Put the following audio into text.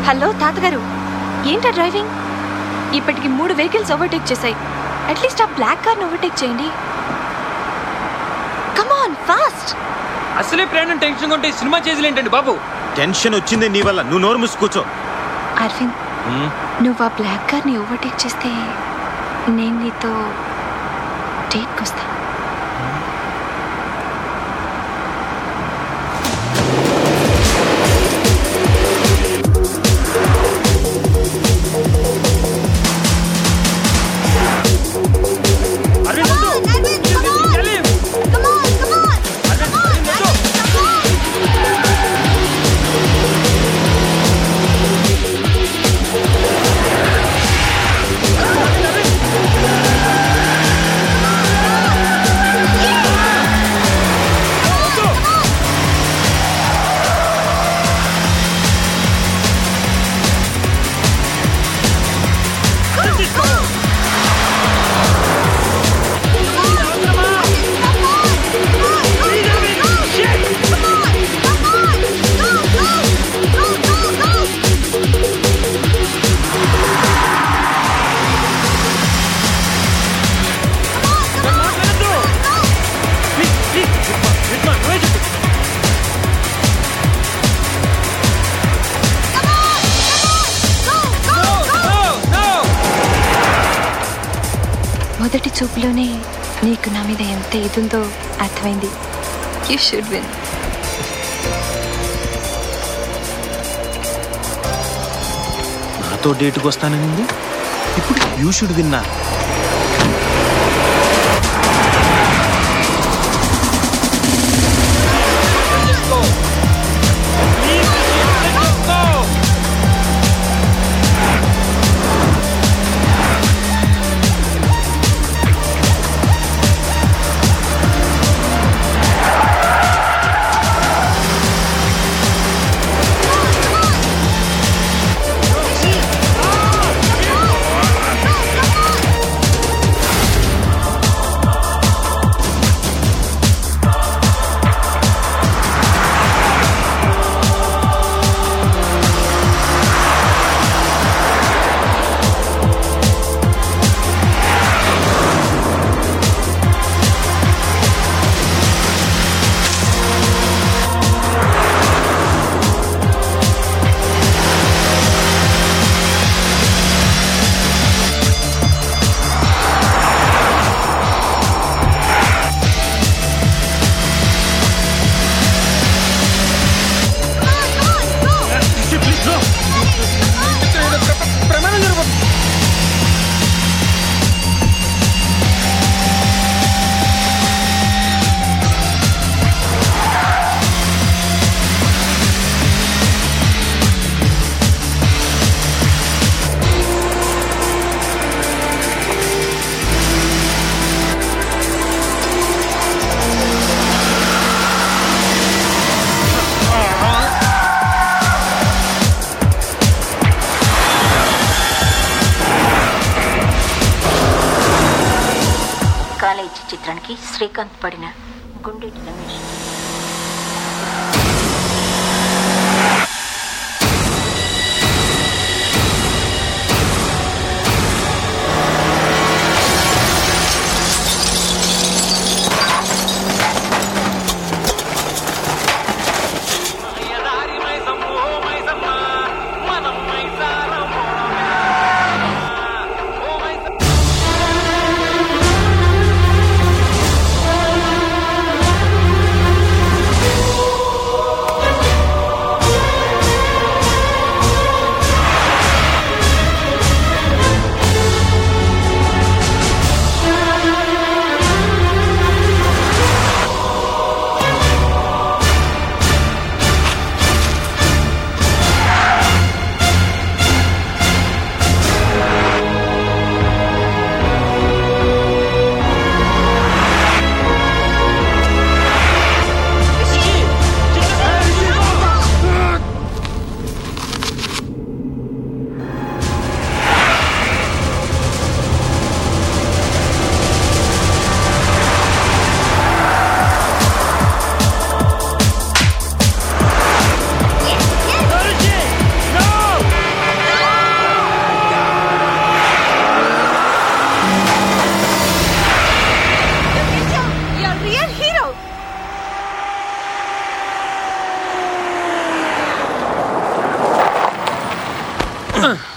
Hello తాతగారు ఏంటా driving ఇప్పటికి మూడు వెహికల్స్ ఓవర్టేక్ చేశాయి అట్లీస్ట్ ఆ బ్లాక్ కార్ని ఓవర్టేక్ చేయండి కమాన్ ఫాస్ట్ అసలే ప్రయాణం టెన్షన్ ఉంటే ఈ సినిమా చేతులు ఏంటండి బాబు టెన్షన్ వచ్చింది నీ వల్ల నువ్వు నోరు మూసి కూర్చో అరవింద్ నువ్వు ఆ బ్లాక్ కార్ని ఓవర్టేక్ చేస్తే నేను నీతో డేట్కి వస్తా అరవింద్ వద్దు. సలీం. అరవింద్, అరవింద్ వద్దు. నేను మాట్లాడొద్దు. Please, please. రిద్మా, నువ్వే చెప్పు. No, no, no. మొదటి చూపులోనే నీకు నా మీద ఎంత ఇదుందో అర్థమైంది యూ షుడ్ విన్ నాతో డేట్కి వస్తానని ఇప్పుడు యూ షుడ్ విన్నా చేసుకో. ప్లీజ్, అర్థం చేసుకో. ప్లీజ్ నో ప్రమాణం జరగ కాలేజీ చిత్రానికి శ్రీకాంత్ పడిన గుండెటి రమేష్ ఓ ఆ.